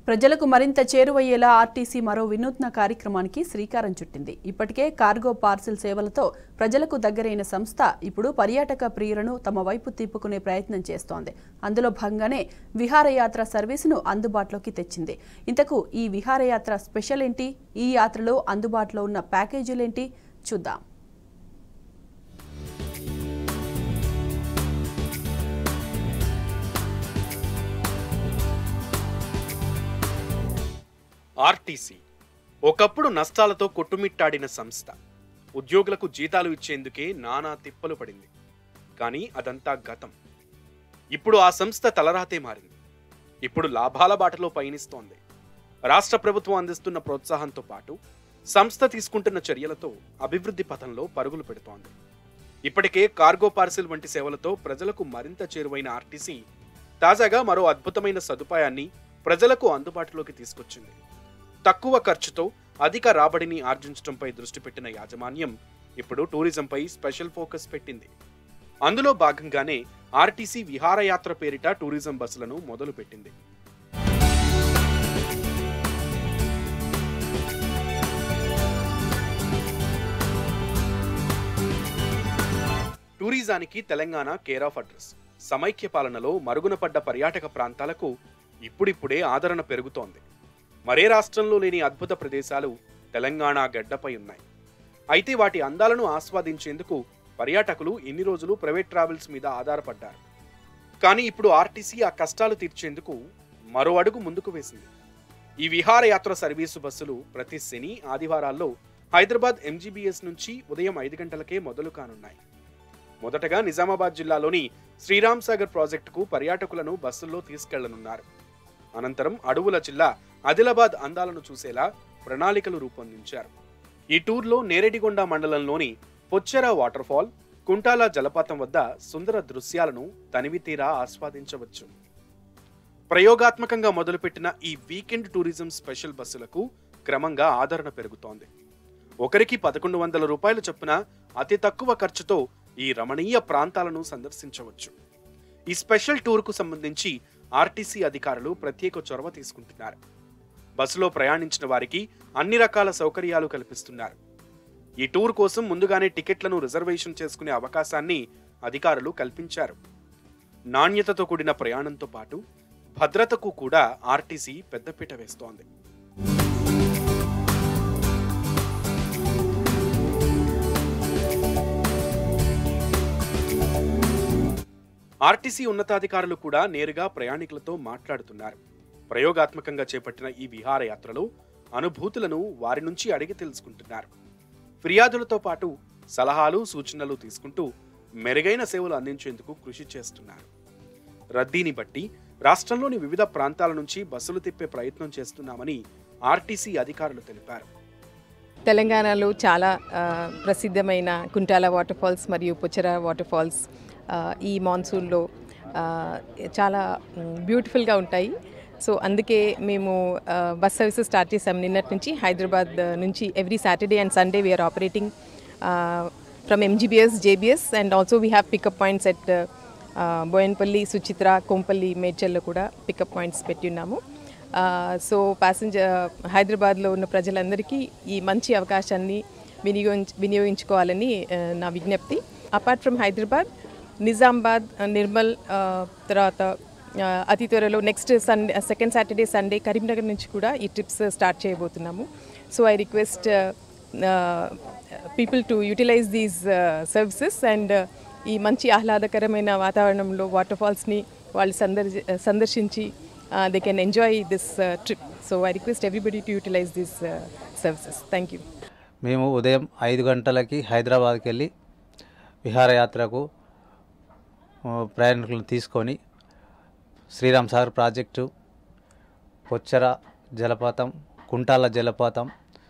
ప్రజలకు మరింత చేరువయ్యేలా ఆర్టీసీ మరో వినూత్న కార్యక్రమానికి శ్రీకారం చుట్టింది ఇప్పటికే కార్గో పార్సిల్ సేవలతో ప్రజలకు దగ్గరైన సంస్థ ఇప్పుడు పర్యాటక ప్రియులను తమ వైపు తిప్పుకునే ప్రయత్నం చేస్తోంది అందులో భాగంగానే విహారయాత్ర సర్వీసును అందుబాటులోకి తెచ్చింది ఇంతకు ఈ విహారయాత్ర స్పెషల్ ఏంటి ఈ యాత్రలో అందుబాటులో ఉన్న ప్యాకేజీలేంటి చూద్దాం ఆర్టీసీ ఒకప్పుడు నష్టాలతో కొట్టుమిట్టాడిన సంస్థ ఉద్యోగులకు జీతాలు ఇచ్చేందుకే నానా తిప్పలు పడింది కానీ అదంతా గతం ఇప్పుడు ఆ సంస్థ తలరాతే మారింది ఇప్పుడు లాభాల బాటలో పయనిస్తోంది రాష్ట్ర ప్రభుత్వం అందిస్తున్న ప్రోత్సాహంతో పాటు సంస్థ తీసుకుంటున్న చర్యలతో అభివృద్ధి పథంలో పరుగులు పెడుతోంది ఇప్పటికే కార్గో పార్సిల్ వంటి సేవలతో ప్రజలకు మరింత చేరువైన ఆర్టీసీ తాజాగా మరో అద్భుతమైన సదుపాయాన్ని ప్రజలకు అందుబాటులోకి తీసుకొచ్చింది తక్కువ ఖర్చుతో అధిక రాబడిని ఆర్జించడంపై దృష్టి పెట్టిన యాజమాన్యం ఇప్పుడు టూరిజంపై స్పెషల్ ఫోకస్ పెట్టింది అందులో భాగంగానే ఆర్టీసీ విహారయాత్ర పేరిట టూరిజం బస్సులను మొదలుపెట్టింది టూరిజానికి తెలంగాణ కేర్ ఆఫ్ అడ్రస్ సమైక్య పాలనలో మరుగున పడ్డ పర్యాటక ప్రాంతాలకు ఇప్పుడిప్పుడే ఆదరణ పెరుగుతోంది మరే రాష్ట్రంలో లేని అద్భుత ప్రదేశాలు తెలంగాణ గడ్డపై ఉన్నాయి అయితే వాటి అందాలను ఆస్వాదించేందుకు పర్యాటకులు ఇన్ని రోజులు ప్రైవేట్ ట్రావెల్స్ మీద ఆధారపడ్డారు కానీ ఇప్పుడు ఆర్టీసీ ఆ కష్టాలు తీర్చేందుకు మరో అడుగు ముందుకు వేసింది ఈ విహారయాత్ర సర్వీసు బస్సులు ప్రతి శని ఆదివారాల్లో హైదరాబాద్ ఎంజీబీఎస్ నుంచి ఉదయం ఐదు గంటలకే మొదలు కానున్నాయి మొదటగా నిజామాబాద్ జిల్లాలోని శ్రీరామ్ సాగర్ ప్రాజెక్టుకు పర్యాటకులను బస్సుల్లో తీసుకెళ్లనున్నారు అనంతరం అడవుల జిల్లా ఆదిలాబాద్ అందాలను చూసేలా ప్రణాళికలు రూపొందించారు ఈ టూర్లో నేరెడిగొండ మండలంలోని పొచ్చెర వాటర్ ఫాల్ కుంటాల జలపాతం వద్ద సుందర దృశ్యాలను తనివితీరా ఆస్వాదించవచ్చు ప్రయోగాత్మకంగా మొదలుపెట్టిన ఈ వీకెండ్ టూరిజం స్పెషల్ బస్సులకు క్రమంగా ఆదరణ పెరుగుతోంది ఒకరికి పదకొండు వందల రూపాయల చొప్పున అతి తక్కువ ఖర్చుతో ఈ రమణీయ ప్రాంతాలను సందర్శించవచ్చు ఈ స్పెషల్ టూర్కు సంబంధించి ఆర్టీసీ అధికారులు ప్రత్యేక చొరవ తీసుకుంటున్నారు బస్సులో ప్రయాణించిన వారికి అన్ని రకాల సౌకర్యాలు కల్పిస్తున్నారు ఈ టూర్ కోసం ముందుగానే టికెట్లను రిజర్వేషన్ చేసుకునే అవకాశాన్ని అధికారులు కల్పించారు నాణ్యతతో కూడిన ప్రయాణంతో పాటు భద్రతకు కూడా ఆర్టీసీ పెద్దపీట వేస్తోంది ఆర్టీసీ ఉన్నతాధికారులు కూడా నేరుగా ప్రయాణికులతో మాట్లాడుతున్నారు ప్రయోగాత్మకంగా చేపట్టిన ఈ విహారయాత్రలో అనుభూతులను వారి నుంచి అడిగి తెలుసుకుంటున్నారు ఫిర్యాదులతో పాటు సలహాలు సూచనలు తీసుకుంటూ మెరుగైన సేవలు అందించేందుకు కృషి చేస్తున్నారు రద్దీని బట్టి రాష్ట్రంలోని వివిధ ప్రాంతాల నుంచి బస్సులు తిప్పే ప్రయత్నం చేస్తున్నామని ఆర్టీసీ అధికారులు తెలిపారు తెలంగాణలో చాలా ఆ, ప్రసిద్ధమైన కుంటాల వాటర్ ఫాల్స్ మరియు పుచ్చర వాటర్ ఫాల్స్ ఆ, ఈ మాన్సూన్లో ఆ, చాలా బ్యూటిఫుల్గా ఉంటాయి సో అందుకే మేము ఆ, బస్ సర్వీసెస్ స్టార్ట్ చేసాం నిన్నటి నుంచి హైదరాబాద్ నుంచి every Saturday and Sunday we're operating from MGBS JBS and also we have pickup points at Bowenpally Suchitra Kompally మేడ్చల్లో కూడా పికప్ పాయింట్స్ పెట్టి ఉన్నాము సో ప్యాసింజర్ హైదరాబాద్లో ఉన్న ప్రజలందరికీ ఈ మంచి అవకాశాన్ని వినియోగించ వినియోగించుకోవాలని ఆ, నా విజ్ఞప్తి అపార్ట్ ఫ్రమ్ హైదరాబాద్ నిజామాబాద్ ఆ, నిర్మల్ ఆ, తర్వాత ఆ, అతి త్వరలో next Sunday second Saturday Sunday Karimnagar నుంచి కూడా ఈ ట్రిప్స్ స్టార్ట్ చేయబోతున్నాము so I request people to utilize these services and ఈ మంచి ఆహ్లాదకరమైన వాతావరణంలో వాటర్ ఫాల్స్ని వాళ్ళు సందర్శి సందర్శించి they can enjoy this trip so I request everybody to utilize these services thank you మేము ఉదయం ఐదు గంటలకి హైదరాబాద్కి వెళ్ళి విహారయాత్రకు ఆ, ప్రయాణికులను తీసుకొని శ్రీరామ్ సాగర్ ప్రాజెక్టు పొచ్చర జలపాతం కుంటాల జలపాతం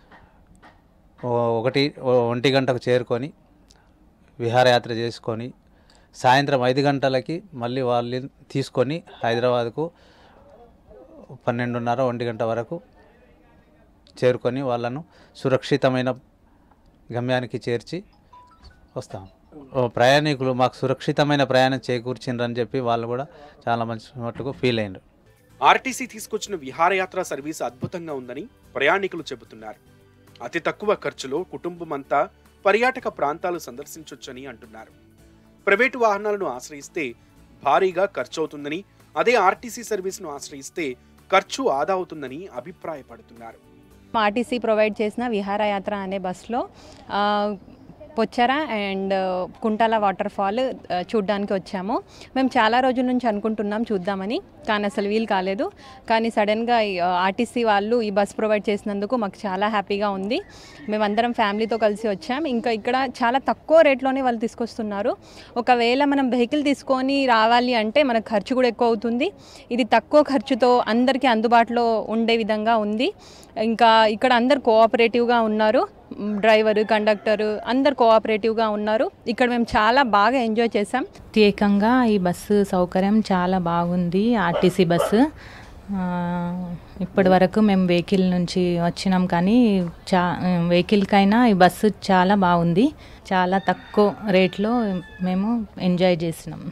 ఓ- ఒకటి ఓ- ఒంటి గంటకు చేరుకొని విహారయాత్ర చేసుకొని సాయంత్రం ఐదు గంటలకి మళ్ళీ వాళ్ళని తీసుకొని హైదరాబాద్కు పన్నెండున్నర ఒంటి గంట వరకు చేరుకొని వాళ్ళను సురక్షితమైన గమ్యానికి చేర్చి వస్తాం ఓ ప్రయాణికులు మాకు సురక్షితమైన ప్రయాణం చేకూర్చిండ్రని చెప్పి వాళ్ళు కూడా చాలా మంచి మట్టుకు ఫీల్ అయ్యారు ఆర్టీసీ తీసుకొచ్చిన విహారయాత్ర సర్వీస్ అద్భుతంగా ఉందని ప్రయాణికులు చెబుతున్నారు అతి తక్కువ ఖర్చులో కుటుంబమంతా పర్యాటక ప్రాంతాలు సందర్శించొచ్చని అంటున్నారు ప్రైవేటు వాహనాలను ఆశ్రయిస్తే భారీగా ఖర్చు అవుతుందని అదే ఆర్టీసీ సర్వీస్ను ఆశ్రయిస్తే ఖర్చు ఆదా అవుతుందని అభిప్రాయపడుతున్నారు ఆర్టీసీ ప్రొవైడ్ చేసిన విహారయాత్ర అనే బస్సులో ఆ, Pochera and Kuntala water fall ఆ, చూడ్డానికి వచ్చాము మేము చాలా రోజుల నుంచి అనుకుంటున్నాం చూద్దామని కానీ అసలు వీలు కాలేదు కానీ సడన్గా ఈ, ఆ, ఆర్టీసీ వాళ్ళు ఈ బస్ ప్రొవైడ్ చేసినందుకు మాకు చాలా హ్యాపీగా ఉంది మేమందరం ఫ్యామిలీతో కలిసి వచ్చాం ఇంకా ఇక్కడ చాలా తక్కువ రేట్లోనే వాళ్ళు తీసుకొస్తున్నారు ఒకవేళ మనం వెహికల్ తీసుకొని రావాలి అంటే మనకు ఖర్చు కూడా ఎక్కువ అవుతుంది ఇది తక్కువ ఖర్చుతో అందరికీ అందుబాటులో ఉండే విధంగా ఉంది ఇంకా ఇక్కడ అందరు కోఆపరేటివ్గా ఉన్నారు మ్, డ్రైవరు కండక్టరు అందరు కోఆపరేటివ్గా ఉన్నారు ఇక్కడ మేము చాలా బాగా ఎంజాయ్ చేసాం ప్రత్యేకంగా ఈ బస్సు సౌకర్యం చాలా బాగుంది ఆర్టీసీ బస్సు ఆ, ఇప్పటి వరకు మేము వెహికల్ నుంచి వచ్చినాం కానీ చా వెహికల్కైనా ఈ బస్సు చాలా బాగుంది చాలా తక్కువ రేట్లో మేము ఎంజాయ్ చేసినాం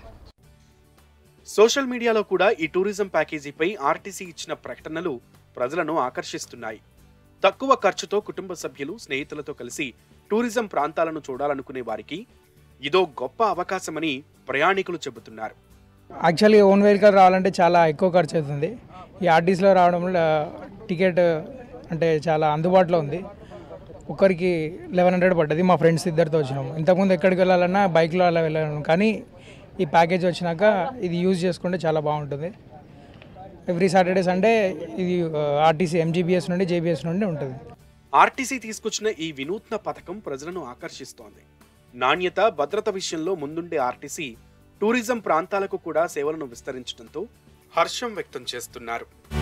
సోషల్ మీడియాలో కూడా ఈ టూరిజం ప్యాకేజీపై ఆర్టీసీ ఇచ్చిన ప్రకటనలు ప్రజలను ఆకర్షిస్తున్నాయి తక్కువ ఖర్చుతో కుటుంబ సభ్యులు స్నేహితులతో కలిసి టూరిజం ప్రాంతాలను చూడాలనుకునే వారికి ఇదో గొప్ప అవకాశమని ప్రయాణికులు చెబుతున్నారు యాక్చువల్లీ ఓన్ వెహికల్ రావాలంటే చాలా ఎక్కువ ఖర్చు అవుతుంది ఈ ఆర్టీసీలో రావడం వల్ల టికెట్ అంటే చాలా అందుబాటులో ఉంది ఒక్కరికి లెవెన్ హండ్రెడ్ పడ్డది మా ఫ్రెండ్స్ ఇద్దరితో వచ్చినాము ఇంతకుముందు ఎక్కడికి వెళ్ళాలన్నా బైక్లో అలా వెళ్ళాను కానీ ఈ ప్యాకేజ్ వచ్చినాక ఇది యూజ్ చేసుకుంటే చాలా బాగుంటుంది ఎవ్రీ సాటర్డే సండే ఇది ఆర్టీసీ ఎంజీబీఎస్ నుండి జేబీఎస్ నుండి ఉంటుంది ఆర్టీసీ తీసుకొచ్చిన ఈ వినూత్న పథకం ప్రజలను ఆకర్షిస్తోంది నాణ్యత భద్రత విషయంలో ముందుండే ఆర్టీసీ టూరిజం ప్రాంతాలకు కూడా సేవలను విస్తరించడంతో హర్షం వ్యక్తం చేస్తున్నారు